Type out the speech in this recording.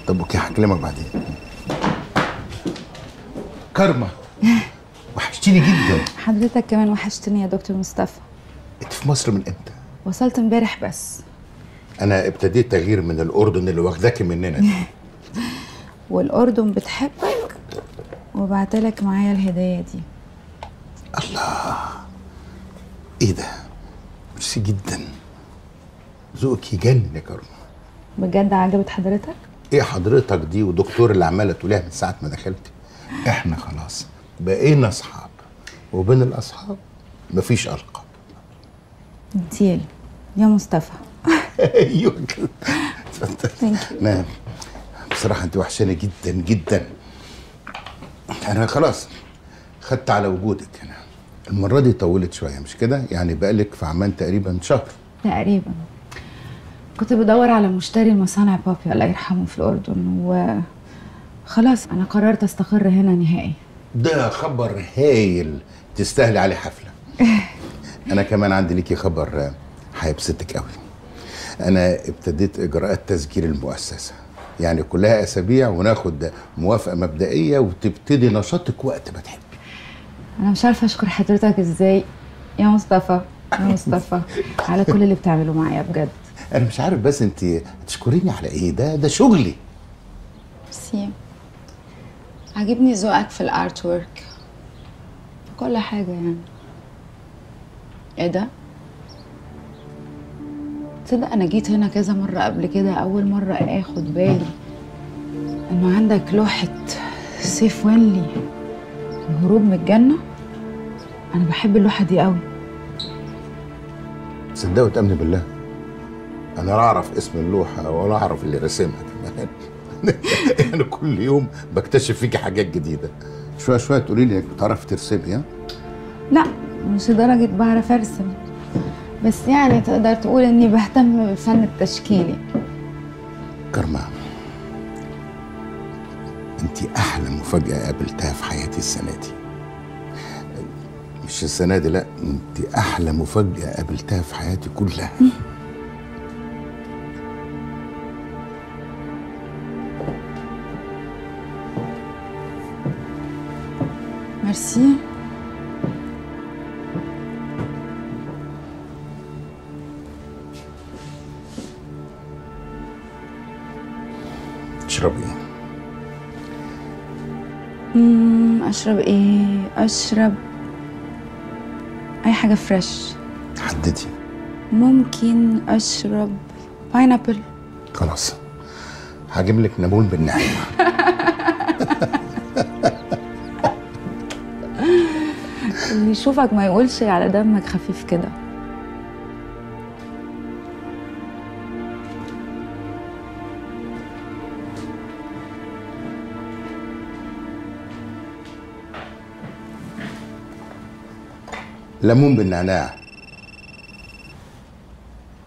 طب اوكي هكلمك بعدين كارما وحشتيني جدا حضرتك كمان وحشتني يا دكتور مصطفى انت في مصر من امتى وصلت امبارح بس انا ابتديت تغيير من الاردن اللي واخداكي مننا دي والأردن بتحبك وبعتلك معايا الهدية دي ايه ده ميرسي جدا ذوقك يجنن يا كارما بجد عجبت حضرتك؟ ايه حضرتك دي ودكتور اللي عماله تقوليها من ساعه ما دخلت احنا خلاص بقينا اصحاب وبين الاصحاب مفيش القاب ديل يا مصطفى ايوه كده اتفضل Thank you. نعم بصراحه انت وحشاني جدا جدا انا خلاص خدت على وجودك هنا المره دي طولت شويه مش كده يعني بقالك في عمان تقريبا شهر تقريبا كنت بدور على مشتري المصانع بابي الله يرحمه في الأردن و خلاص أنا قررت أستقر هنا نهائي ده خبر هايل تستاهلي عليه حفله انا كمان عندي ليكي خبر آه، هيبسطك قوي انا ابتديت اجراءات تسجيل المؤسسه يعني كلها اسابيع وناخد موافقه مبدئيه وتبتدي نشاطك وقت ما تحبي أنا مش عارفة أشكر حضرتك إزاي يا مصطفى يا مصطفى على كل اللي بتعمله معايا بجد انا مش عارف بس انت تشكريني على ايه ده ده شغلي ميرسي عاجبني ذوقك في الارت ورك كل حاجة يعني ايه ده؟ تصدق انا جيت هنا كذا مرة قبل كده اول مرة اخد بالي انه عندك لوحة سيف وينلي الهروب من الجنة انا بحب اللوحة دي قوي تصدقي وتامني بالله انا لا اعرف اسم اللوحه ولا اعرف اللي راسمها كمان يعني كل يوم بكتشف فيكي حاجات جديده شويه شويه تقولي لي انك بتعرفي ترسمي ها لا مش لدرجة بعرف ارسم بس يعني تقدر تقول اني بهتم بالفن التشكيلي كرمة انت احلى مفاجاه قابلتها في حياتي السنه دي مش السنه دي لا انت احلى مفاجاه قابلتها في حياتي كلها ميرسي تشربي ايه مم، اشرب ايه اشرب اي حاجه فريش حددي ممكن اشرب باينابل خلاص هجيب لك نابون بالنعناع اللي يشوفك ما يقولش على دمك خفيف كده ليمون بالنعناع